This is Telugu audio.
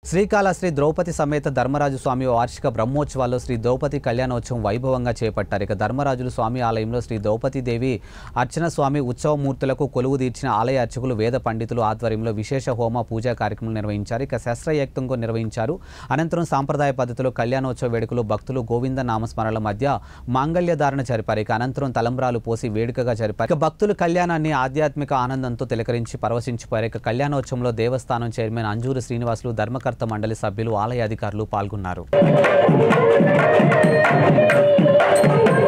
శ్రీకాళహస్తి ద్రౌపది సమేత ధర్మరాజు స్వామి వార్షిక బ్రహ్మోత్సవాల్లో శ్రీ ద్రౌపది కళ్యాణోత్సవం వైభవంగా చేపట్టారు ఇక ధర్మరాజులు స్వామి ఆలయంలో శ్రీ ద్రౌపది దేవి అర్చన స్వామి ఉత్సవమూర్తులకు కొలువు తీర్చిన ఆలయ అర్చకులు వేద పండితులు ఆధ్వర్యంలో విశేష హోమ పూజా కార్యక్రమం నిర్వహించారు ఇక శస్త్రయక్తంగా నిర్వహించారు అనంతరం సాంప్రదాయ పద్ధతిలో కళ్యాణోత్సవ వేడుకలు భక్తులు గోవింద నామస్మరణల మధ్య మాంగళ్య ధారణ జరిపారు ఇక అనంతరం తలంబ్రాలు పోసి వేడుకగా జరిపారు ఇక భక్తులు కళ్యాణాన్ని ఆధ్యాత్మిక ఆనందంతో తిలకరించి పరవశించిపోయారు ఇక కళ్యాణోత్సవంలో దేవస్థానం చైర్మన్ అంజూరు శ్రీనివాసులు ధర్మకర్త మండలి సభ్యులు ఆలయ అధికారులు పాల్గొన్నారు